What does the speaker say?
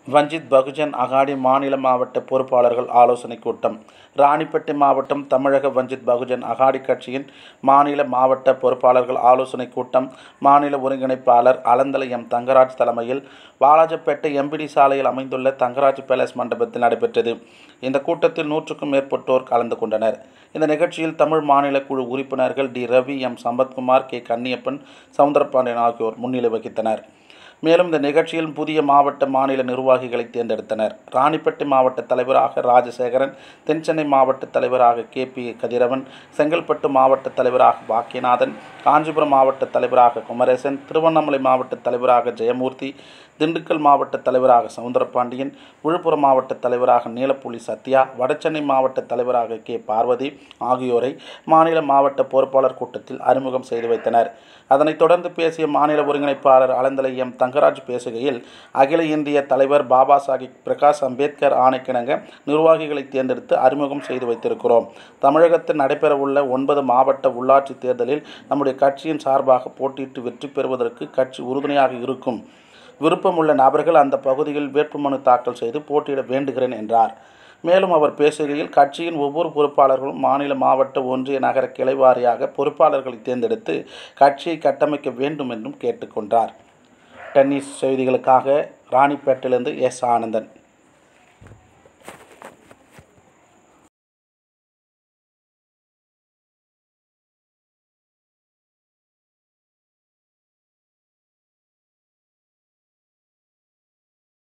வஞ்சித் பகுஜன் அகாடி மாநில மாவட்ட பொறுப்பாளர்கள் ஆலோசனைக் கூட்டம் ராணிப்பேட்டை மாவட்டம் தமிழக வஞ்சித் பகுஜன் அகாடி கட்சியின் மாநில மாவட்ட பொறுப்பாளர்கள் ஆலோசனைக் கூட்டம் மாநில ஒருங்கிணைப்பாளர் அலந்தலை எம் தங்கராஜ் தலைமையில் வாலாஜப்பேட்டை எம்பிடி சாலையில் அமைந்துள்ள தங்கராஜ் பேலஸ் மண்டபத்தில் நடைபெற்றது இந்த கூட்டத்தில் நூற்றுக்கும் மேற்பட்டோர் கலந்து கொண்டனர் இந்த நிகழ்ச்சியில் தமிழ் மாநில குழு உறுப்பினர்கள் T Ravi M Sampathkumar K Kanniyappan Soundarapandian ஆகியோர் முன்னிலை வகித்தனர் மேலும் இந்த நிகழ்ச்சியில் புதிய மாவட்ட மாநில நிர்வாகிகளை தேர்ந்தெடுத்தனர் ராணிப்பேட்டை மாவட்ட தலைவராக ராஜசேகரன் தென்சென்னை மாவட்ட தலைவராக கே பி கதிரவன் செங்கல்பட்டு மாவட்ட தலைவராக பாக்கியநாதன் காஞ்சிபுரம் மாவட்ட தலைவராக குமரேசன் திருவண்ணாமலை மாவட்ட தலைவராக ஜெயமூர்த்தி திண்டுக்கல் மாவட்ட தலைவராக சவுந்தரபாண்டியன் விழுப்புரம் மாவட்ட தலைவராக நீலப்புலி சத்யா வடசென்னை மாவட்ட தலைவராக கே பார்வதி ஆகியோரை மாநில மாவட்ட பொறுப்பாளர் கூட்டத்தில் அறிமுகம் செய்து வைத்தனர் அதனைத் தொடர்ந்து பேசிய மாநில ஒருங்கிணைப்பாளர் அலந்தலை எம் தங்கராஜ் பேசுகையில் அகில இந்திய தலைவர் பாபா சாஹிப் பிரகாஷ் அம்பேத்கர் ஆணைக்கிணங்க நிர்வாகிகளை தேர்ந்தெடுத்து அறிமுகம் செய்து வைத்திருக்கிறோம் தமிழகத்தில் நடைபெறவுள்ள ஒன்பது மாவட்ட உள்ளாட்சி தேர்தலில் நம்முடைய கட்சியின் சார்பாக போட்டியிட்டு வெற்றி பெறுவதற்கு கட்சி உறுதுணையாக இருக்கும் விருப்பமுள்ள நபர்கள் அந்த பகுதியில் வேட்புமனு தாக்கல் செய்து போட்டியிட வேண்டுகிறேன் என்றார் மேலும் அவர் பேசுகையில் கட்சியின் ஒவ்வொரு பொறுப்பாளர்களும் மாநில மாவட்ட ஒன்றிய நகர கிளை வாரியாக பொறுப்பாளர்களை தேர்ந்தெடுத்து கட்சியை கட்டமைக்க வேண்டும் என்றும் கேட்டுக்கொண்டார் டென்னிஸ் செய்திகளுக்காக ராணிப்பேட்டிலிருந்து எஸ் ஆனந்தன்